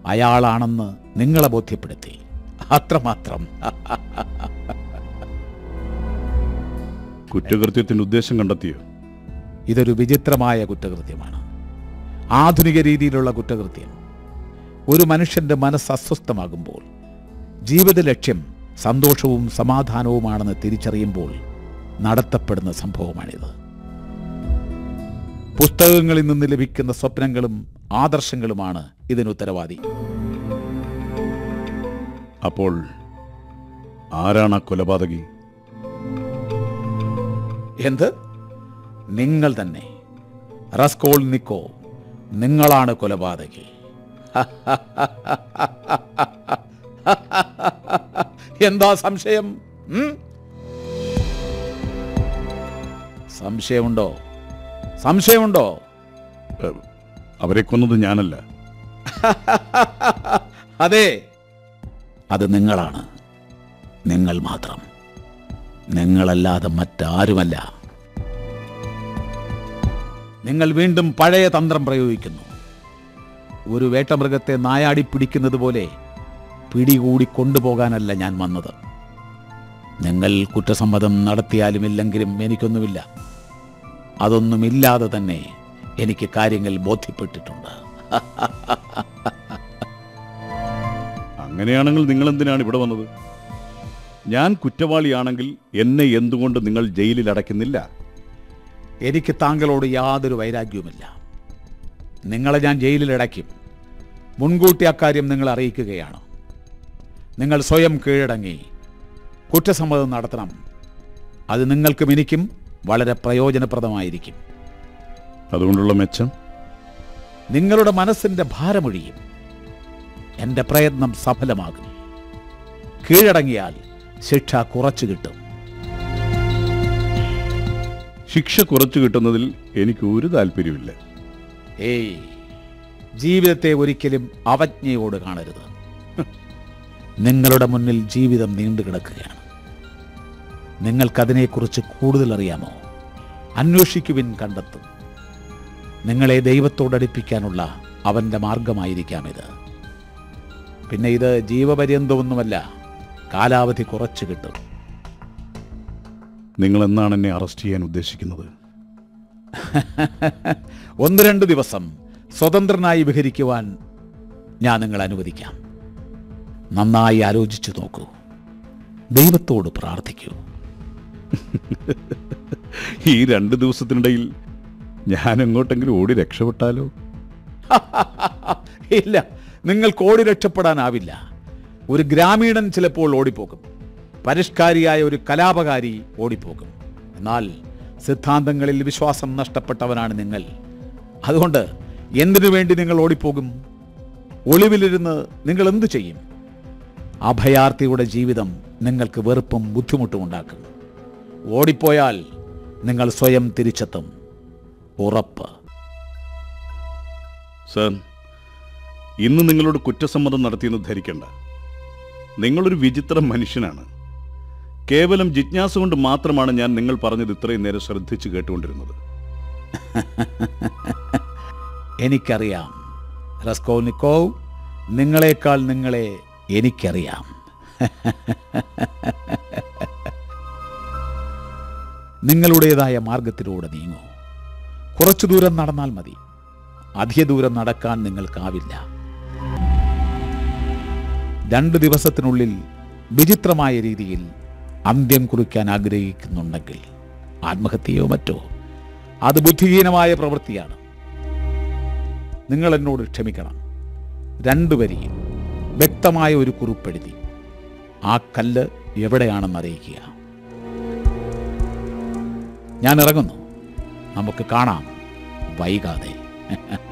അയാളാണെന്ന് നിങ്ങളെ ബോധ്യപ്പെടുത്തി അത്രമാത്രം കുറ്റകൃത്യത്തിന്റെ ഉദ്ദേശം കണ്ടെത്തിയോ ഇതൊരു വിചിത്രമായ കുറ്റകൃത്യമാണ് ആധുനിക രീതിയിലുള്ള കുറ്റകൃത്യം ഒരു മനുഷ്യന്റെ മനസ്സ് അസ്വസ്ഥമാകുമ്പോൾ ജീവിത ലക്ഷ്യം സന്തോഷവും സമാധാനവുമാണെന്ന് തിരിച്ചറിയുമ്പോൾ നടത്തപ്പെടുന്ന സംഭവമാണിത് പുസ്തകങ്ങളിൽ നിന്ന് ലഭിക്കുന്ന സ്വപ്നങ്ങളും ആദർശങ്ങളുമാണ് ഇതിനുത്തരവാദി അപ്പോൾ ആരാണ് ആ കൊലപാതകി എന്ത് നിങ്ങൾ തന്നെ റസ്കോൾ നിക്കോ നിങ്ങളാണ് കൊലപാതകി എന്താ സംശയം ഉം? സംശയമുണ്ടോ സംശയമുണ്ടോ ഏഹ്, അവരെ കൊന്നത് ഞാനല്ല അതെ അത് നിങ്ങളാണ് നിങ്ങൾ മാത്രം നിങ്ങളല്ലാതെ മറ്റാരുമല്ല നിങ്ങൾ വീണ്ടും പഴയ തന്ത്രം പ്രയോഗിക്കുന്നു ഒരു വേട്ടമൃഗത്തെ നായാടി പിടിക്കുന്നത് പോലെ പിടികൂടി കൊണ്ടുപോകാനല്ല ഞാൻ വന്നത് നിങ്ങൾ കുറ്റസമ്മതം നടത്തിയാലും ഇല്ലെങ്കിലും എനിക്കൊന്നുമില്ല അതൊന്നുമില്ലാതെ തന്നെ എനിക്ക് കാര്യങ്ങൾ ബോധ്യപ്പെട്ടിട്ടുണ്ട് അങ്ങനെയാണെങ്കിൽ നിങ്ങൾ എന്തിനാണ് ഇവിടെ വന്നത് ഞാൻ കുറ്റവാളിയാണെങ്കിൽ എന്നെ എന്തുകൊണ്ട് നിങ്ങൾ ജയിലിൽ അടയ്ക്കുന്നില്ല എനിക്ക് താങ്കളോട് യാതൊരു വൈരാഗ്യവുമില്ല നിങ്ങളെ ഞാൻ ജയിലിൽ അടയ്ക്കും മുൻകൂട്ടി അക്കാര്യം നിങ്ങൾ അറിയിക്കുകയാണ് നിങ്ങൾ സ്വയം കീഴടങ്ങി കുറ്റസമ്മതം നടത്തണം അത് നിങ്ങൾക്കും എനിക്കും വളരെ പ്രയോജനപ്രദമായിരിക്കും അതുകൊണ്ടുള്ള മെച്ചം നിങ്ങളുടെ മനസ്സിന്റെ ഭാരമൊഴിയും എൻ്റെ പ്രയത്നം സഫലമാകും കീഴടങ്ങിയാൽ ശിക്ഷ കുറച്ചു കിട്ടും ശിക്ഷ കുറച്ചു കിട്ടുന്നതിൽ എനിക്ക് ഒരു താല്പര്യമില്ല ഏയ് ജീവിതത്തെ ഒരിക്കലും അവജ്ഞയോട് കാണരുത് നിങ്ങളുടെ മുന്നിൽ ജീവിതം നീണ്ടു കിടക്കുകയാണ് നിങ്ങൾക്കതിനെക്കുറിച്ച് കൂടുതൽ അറിയാമോ അന്വേഷിക്കുവിൻ കണ്ടെത്തും നിങ്ങളെ ദൈവത്തോടടുപ്പിക്കാനുള്ള അവൻ്റെ മാർഗമായിരിക്കാം ഇത് പിന്നെ ഇത് ജീവപര്യന്തമൊന്നുമല്ല കാലാവധി കുറച്ച് കിട്ടും നിങ്ങൾ എന്നാണ് എന്നെ അറസ്റ്റ് ചെയ്യാൻ ഉദ്ദേശിക്കുന്നത് ഒന്ന് രണ്ട് ദിവസം സ്വതന്ത്രനായി വിഹരിക്കുവാൻ ഞാൻ നിങ്ങളെ അനുവദിക്കാം നന്നായി ആലോചിച്ചു നോക്കൂ ദൈവത്തോട് പ്രാർത്ഥിക്കൂ ഈ രണ്ട് ദിവസത്തിനിടയിൽ ഞാൻ എങ്ങോട്ടെങ്കിലും ഓടി രക്ഷപ്പെട്ടാലോ ഇല്ല നിങ്ങൾക്ക് ഓടി രക്ഷപ്പെടാനാവില്ല ഒരു ഗ്രാമീണൻ ചിലപ്പോൾ ഓടിപ്പോകും പരിഷ്കാരിയായ ഒരു കലാപകാരി ഓടിപ്പോകും എന്നാൽ സിദ്ധാന്തങ്ങളിൽ വിശ്വാസം നഷ്ടപ്പെട്ടവനാണ് നിങ്ങൾ അതുകൊണ്ട് എന്തിനു വേണ്ടി നിങ്ങൾ ഓടിപ്പോകും ഒളിവിലിരുന്ന് നിങ്ങൾ എന്തു ചെയ്യും അഭയാർത്ഥിയുടെ ജീവിതം നിങ്ങൾക്ക് വെറുപ്പും ബുദ്ധിമുട്ടും ഉണ്ടാക്കും ഓടിപ്പോയാൽ നിങ്ങൾ സ്വയം തിരിച്ചെത്തും ഉറപ്പ് സർ ഇന്ന് നിങ്ങളോട് കുറ്റസമ്മതം നടത്തിയെന്ന് ധരിക്കണ്ട നിങ്ങളൊരു വിചിത്ര മനുഷ്യനാണ് കേവലം ജിജ്ഞാസ കൊണ്ട് മാത്രമാണ് ഞാൻ നിങ്ങൾ പറഞ്ഞത് ഇത്രയും നേരം ശ്രദ്ധിച്ചു കേട്ടുകൊണ്ടിരുന്നത് എനിക്കറിയാം റസ്കോനിക്കോവ് നിങ്ങളെക്കാൾ നിങ്ങളെ എനിക്കറിയാം നിങ്ങളുടേതായ മാർഗത്തിലൂടെ നീങ്ങൂ കുറച്ചു ദൂരം നടന്നാൽ മതി അധിക ദൂരം നടക്കാൻ നിങ്ങൾക്കാവില്ല രണ്ട് ദിവസത്തിനുള്ളിൽ വിചിത്രമായ രീതിയിൽ അന്ത്യം കുറിക്കാൻ ആഗ്രഹിക്കുന്നുണ്ടെങ്കിൽ ആത്മഹത്യയോ മറ്റോ അത് ബുദ്ധിഹീനമായ പ്രവൃത്തിയാണ് നിങ്ങൾ എന്നോട് ക്ഷമിക്കണം രണ്ടു വരിയിൽ വ്യക്തമായ ഒരു കുറിപ്പെഴുതി ആ കല്ല് എവിടെയാണെന്ന് അറിയിക്കുക ഞാൻ ഇറങ്ങുന്നു നമുക്ക് കാണാം വൈകാതെ